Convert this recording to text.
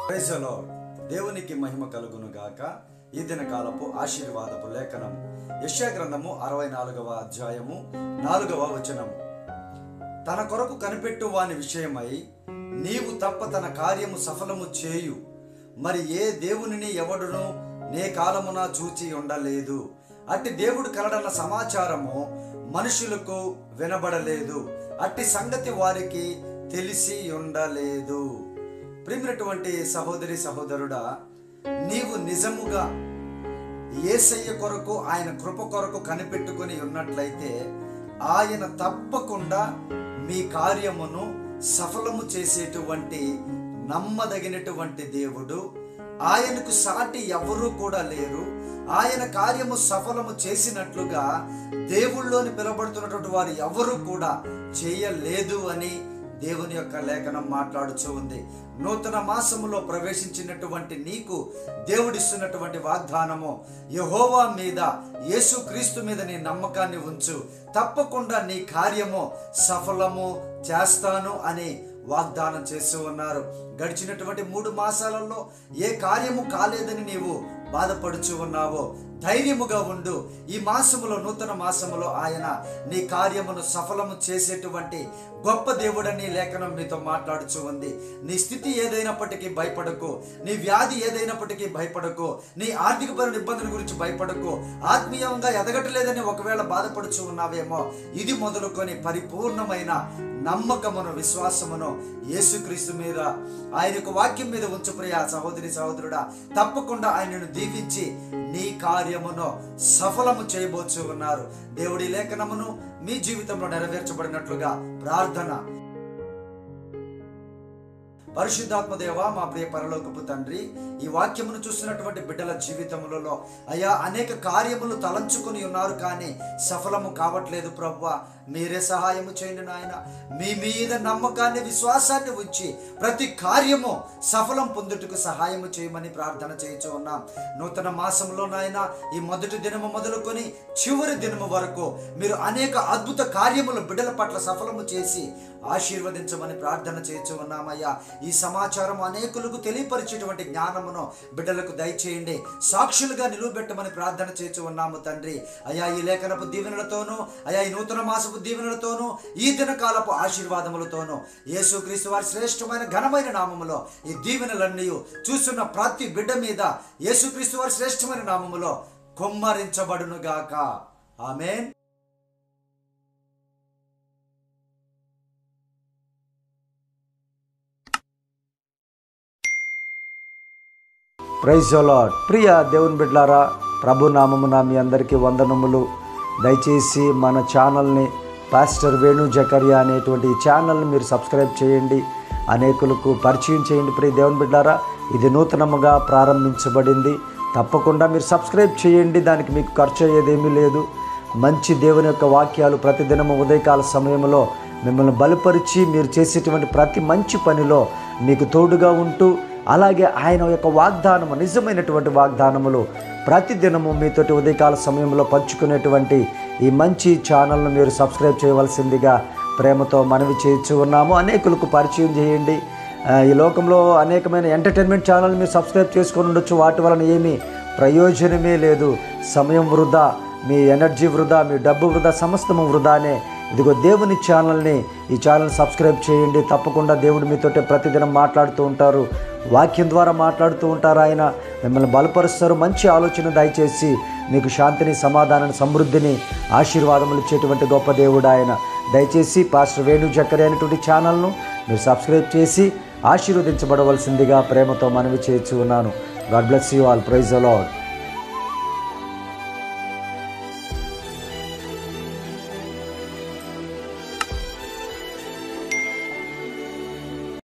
Praise the Lord. దేవునికి మహిమ కలుగును గాక ఈ దిన కాలపు ఆశీర్వాదపు లేఖనం యెషయా గ్రంథము అరవై నాలుగవ అధ్యాయము నాలుగవ వచనము తన కొరకు కనిపెట్టు వాని విషయమై నీవు తప్ప తన కార్యము సఫలము చేయు మరి ఏ దేవునిని ఎవడును నే కాలమున చూచి ఉండలేదు అట్టి దేవుడు కలడన్న సమాచారము మనుషులకు వినబడలేదు అట్టి సంగతి వారికి తెలిసి ఉండలేదు ప్రియమైనటువంటి సహోదరి సహోదరుడా నీవు నిజముగా ఏసయ్య కొరకు ఆయన కృప కొరకు కనిపెట్టుకొని ఉన్నట్లయితే ఆయన తప్పకుండా మీ కార్యమును సఫలము చేసేటువంటి నమ్మదగినటువంటి దేవుడు ఆయనకు సాటి ఎవరూ కూడా లేరు ఆయన కార్యము సఫలము చేసినట్లుగా దేవుళ్ళలోని పిలువబడుతున్నటువంటి వారు ఎవరు కూడా చేయలేదు అని దేవుని యొక్క లేఖనం మాట్లాడుచూ ఉంది నూతన మాసములో ప్రవేశించినటువంటి నీకు దేవుడిస్తున్నటువంటి వాగ్దానము యహోవా మీద యేసుక్రీస్తు మీద నీ నమ్మకాన్ని ఉంచు తప్పకుండా నీ కార్యము సఫలము చేస్తాను అని వాగ్దానం చేస్తూ ఉన్నారు గడిచినటువంటి మూడు మాసాలలో ఏ కార్యము కాలేదని నీవు బాధపడుచు ఉన్నావో ధైర్యముగా ఉండు ఈ మాసములో నూతన మాసములో ఆయన నీ కార్యమును సఫలము చేసేటువంటి గొప్ప దేవుడని లేఖనం మీతో మాట్లాడుచు ఉంది నీ స్థితి ఏదైనప్పటికీ భయపడకు నీ వ్యాధి ఏదైనప్పటికీ భయపడకు నీ ఆర్థిక పరుల ఇబ్బందుల గురించి భయపడకు ఆత్మీయంగా ఎదగట్లేదని ఒకవేళ బాధపడుచు ఉన్నావేమో ఇది మొదలుకొని పరిపూర్ణమైన నమ్మకమును విశ్వాసమును యేసుక్రీస్తు మీద ఆయన యొక్క వాక్యం మీద ఉంచు ప్రియ సహోదరి సహోదరుడా తప్పకుండా ఆయనను దీవించి నీ కార్యమును సఫలము చేయబోచు ఉన్నారు దేవుడి లేఖనమును మీ జీవితంలో నెరవేర్చబడినట్లుగా ప్రార్థన పరిశుద్ధాత్మ దేవ మా ప్రియ పరలోకపు తండ్రి ఈ వాక్యమును చూస్తున్నటువంటి బిడ్డల జీవితములలో అయా అనేక కార్యములు తలంచుకొని ఉన్నారు కానీ సఫలము కావట్లేదు ప్రవ్వ మీరే సహాయము చేయండి నాయన మీ మీద నమ్మకాన్ని విశ్వాసాన్ని ఉంచి ప్రతి కార్యము సఫలం పొందుటకు సహాయము చేయమని ప్రార్థన చేయించు ఉన్నాం నూతన మాసంలో నాయన ఈ మొదటి దినము మొదలుకొని చివరి దినము వరకు మీరు అనేక అద్భుత కార్యములు బిడ్డల పట్ల సఫలము చేసి ఆశీర్వదించమని ప్రార్థన చేయించు ఉన్నామయ్యా ఈ సమాచారం అనేకులకు తెలియపరిచేటువంటి జ్ఞానమును బిడ్డలకు దయచేయండి సాక్షులుగా నిలువబెట్టమని ప్రార్థన చేయించు ఉన్నాము తండ్రి అయా ఈ లేఖనపు దీవెనలతోనూ అయా ఈ నూతన మాసపు దీవెనలతోనూ ఈ దినకాలపు ఆశీర్వాదములతోనూ యేసుక్రీస్తు వారి శ్రేష్టమైన ఘనమైన నామములో ఈ దీవెనలన్నీ చూస్తున్న ప్రతి బిడ్డ మీద యేసుక్రీస్తు వారి శ్రేష్టమైన నామములో కొమ్మరించబడునుగాక ఆమెన్ ప్రైజ్ లాడ్ ప్రియ దేవుని బిడ్లారా ప్రభు నామమున మీ అందరికీ వందనములు దయచేసి మన ఛానల్ని పాస్టర్ వేణు జకరియా అనేటువంటి ఈ ఛానల్ని మీరు సబ్స్క్రైబ్ చేయండి అనేకులకు పరిచయం చేయండి ప్రియ దేవుని బిడ్లారా ఇది నూతనముగా ప్రారంభించబడింది తప్పకుండా మీరు సబ్స్క్రైబ్ చేయండి దానికి మీకు ఖర్చు అయ్యేదేమీ లేదు మంచి దేవుని యొక్క వాక్యాలు ప్రతిదినము ఉదయకాల సమయంలో మిమ్మల్ని బలపరిచి మీరు చేసేటువంటి ప్రతి మంచి పనిలో మీకు తోడుగా ఉంటూ అలాగే ఆయన యొక్క వాగ్దానము నిజమైనటువంటి వాగ్దానములు ప్రతిదినము మీతోటి ఉదయకాల సమయంలో పంచుకునేటువంటి ఈ మంచి ఛానల్ను మీరు సబ్స్క్రైబ్ చేయవలసిందిగా ప్రేమతో మనవి చేయించు ఉన్నాము అనేకులకు పరిచయం చేయండి ఆ, ఈ లోకంలో అనేకమైన ఎంటర్టైన్మెంట్ ఛానల్ మీరు సబ్స్క్రైబ్ చేసుకొని ఉండొచ్చు వాటి వలన ఏమీ ప్రయోజనమే లేదు సమయం వృధా మీ ఎనర్జీ వృధా మీ డబ్బు వృధా సమస్తము వృధానే ఇదిగో దేవుని ఛానల్ని ఈ ఛానల్ సబ్స్క్రైబ్ చేయండి తప్పకుండా దేవుడు మీతోటే ప్రతిదినం మాట్లాడుతూ ఉంటారు వాక్యం ద్వారా మాట్లాడుతూ ఉంటారు ఆయన మిమ్మల్ని బలపరుస్తారు మంచి ఆలోచన దయచేసి మీకు శాంతిని సమాధానాన్ని సమృద్ధిని ఆశీర్వాదములు ఇచ్చేటువంటి గొప్ప దేవుడు ఆయన దయచేసి పాస్టర్ వేణు చక్కరి అనేటువంటి ఛానల్ను మీరు సబ్స్క్రైబ్ చేసి ఆశీర్వదించబడవలసిందిగా ప్రేమతో మనవి చేర్చి ఉన్నాను God bless you all praise అలాడ్